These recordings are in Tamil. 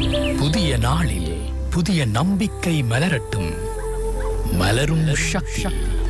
புதிய நாளில் புதிய நம்பிக்கை மலரட்டும் மலரும் சக்தி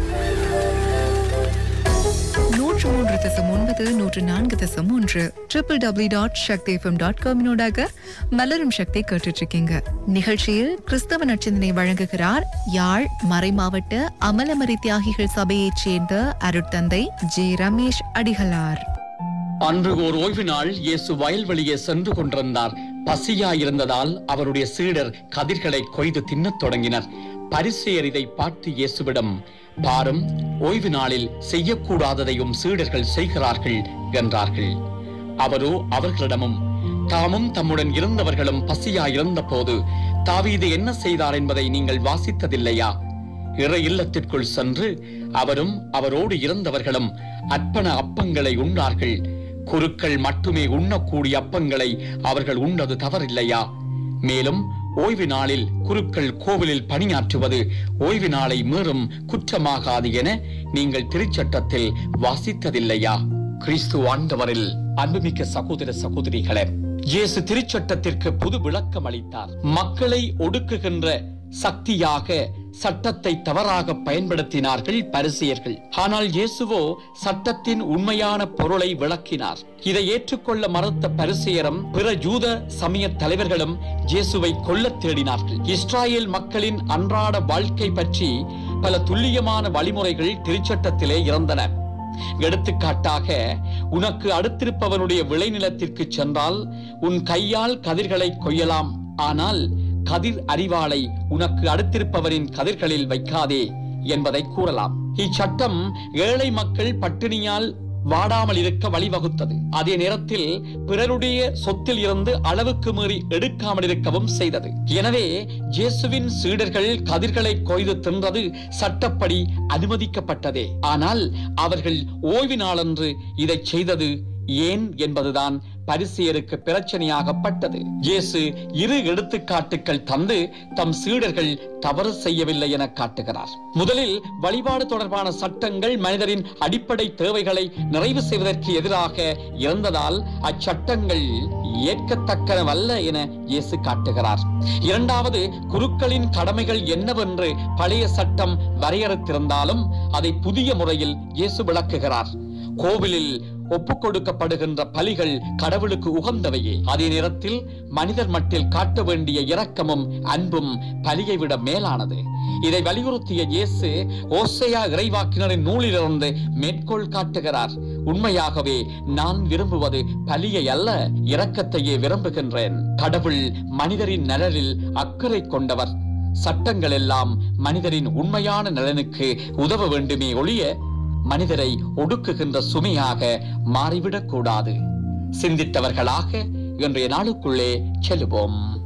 நூற்று மூன்று தசம் ஒன்பது நூற்று நான்கு தசம் ஒன்று triple W dot Sakthi FM dot காமினோடாக மலரும் சக்தி கேட்டுட்டு இருக்கீங்க நிகழ்ச்சியில் கிறிஸ்தவ நச்சிந்தனை வழங்குகிறார் யாழ் மறைமாவட்ட அமலமரி தியாகிகள் சபையைச் சேர்ந்த அருட்தந்தை ஜே ரமேஷ் அடிகளார் அன்று ஓர் ஓய்வு நாள் இயேசு வயல்வெளியே சென்று கொண்டிருந்தார் பசியாயிருந்ததால் அவருடைய சீடர் கதிர்களை கொய்து தின்னத் தொடங்கினர் பரிசேயர் இதை பார்த்து இயேசுவிடம் பாரும் ஓய்வு நாளில் செய்யக்கூடாததையும் சீடர்கள் செய்கிறார்கள் என்றார்கள் அவரோ அவர்களிடமும் தாமும் தம்முடன் இருந்தவர்களும் பசியாயிருந்த போது தாவீது என்ன செய்தார் என்பதை நீங்கள் வாசித்ததில்லையா இறை இல்லத்திற்குள் சென்று அவரும் அவரோடு இருந்தவர்களும் அர்ப்பண அப்பங்களை உண்ணார்கள் குருக்கள் மட்டுமே உண்ணக்கூடிய அப்பங்களை அவர்கள் உண்ணது தவறில்லையா மேலும் ஓய்வு நாளில் குருக்கள் கோவிலில் பணியாற்றுவது ஓய்வு நாளை மீறும் குற்றமாகாது என நீங்கள் திருச்சட்டத்தில் வாசித்ததில்லையா கிறிஸ்து ஆண்டவரில் அன்புமிக்க சகோதர சகோதரிகளே இயேசு திருச்சட்டத்திற்கு புது விளக்கம் அளித்தார் மக்களை ஒடுக்குகின்ற சக்தியாக சட்டத்தை தவறாக பயன்படுத்தினார்கள் பரிசெயர்கள் ஆனால் இயேசுவோ சட்டத்தின் உண்மையான பொருளை விளக்கினார் இதை ஏற்றுக்கொள்ள மறுத்த பரிசெயரும் பிற யூத சமய தலைவர்களும் இயேசுவை கொல்லத் தேடினார்கள் இஸ்ராயேல் மக்களின் அன்றாட வாழ்க்கை பற்றி பல துல்லியமான வழிமுறைகள் திருச்சட்டத்திலே இருந்தன எடுத்துக்காட்டாக உனக்கு அடுத்திருப்பவனுடைய விளைநிலத்திற்கு சென்றால் உன் கையால் கதிர்களை கொய்யலாம் ஆனால் கதிர் அறிவாளை உனக்கு அடுத்திருப்பவரின் கதிர்களில் வைக்காதே என்பதை கூறலாம் இச்சட்டம் ஏழை மக்கள் பட்டினியால் வாடாமல் இருக்க வழிவகுத்தது அதே நேரத்தில் பிறருடைய சொத்தில் இருந்து அளவுக்கு மீறி எடுக்காமல் இருக்கவும் செய்தது எனவே இயேசுவின் சீடர்கள் கதிர்களை கொய்து தின்றது சட்டப்படி அனுமதிக்கப்பட்டதே ஆனால் அவர்கள் ஓய்வு நாளன்று இதை செய்தது ஏன் என்பதுதான் பரிசெயருக்கு பிரச்சனையாகப்பட்டது இயேசு இரு எடுத்துக்காட்டுகள் தந்து தம் சீடர்கள் தவறு செய்யவில்லை என காட்டுகிறார் முதலில் வழிபாடு தொடர்பான சட்டங்கள் மனிதரின் அடிப்படை தேவைகளை நிறைவு செய்வதற்கு எதிராக இருந்ததால் அச்சட்டங்கள் ஏற்கத்தக்கனவல்ல என இயேசு காட்டுகிறார் இரண்டாவது குருக்களின் கடமைகள் என்னவென்று பழைய சட்டம் வரையறுத்திருந்தாலும் அதை புதிய முறையில் இயேசு விளக்குகிறார் கோவிலில் ஒப்புக் கொடுக்கப்படுகின்ற பலிகள் கடவுளுக்கு உகந்தவையே அதே நேரத்தில் மனிதர் மட்டில் காட்ட வேண்டிய இரக்கமும் அன்பும் பலியை விட மேலானது இதை வலியுறுத்திய இயேசு ஓசையா இறைவாக்கினரின் நூலிலிருந்து மேற்கோள் காட்டுகிறார் உண்மையாகவே நான் விரும்புவது பலியை அல்ல இரக்கத்தையே விரும்புகின்றேன் கடவுள் மனிதரின் நலனில் அக்கறை கொண்டவர் சட்டங்கள் எல்லாம் மனிதரின் உண்மையான நலனுக்கு உதவ வேண்டுமே ஒழிய மனிதரை ஒடுக்குகின்ற சுமையாக மாறிவிடக் கூடாது சிந்தித்தவர்களாக இன்றைய நாளுக்குள்ளே செல்லுவோம்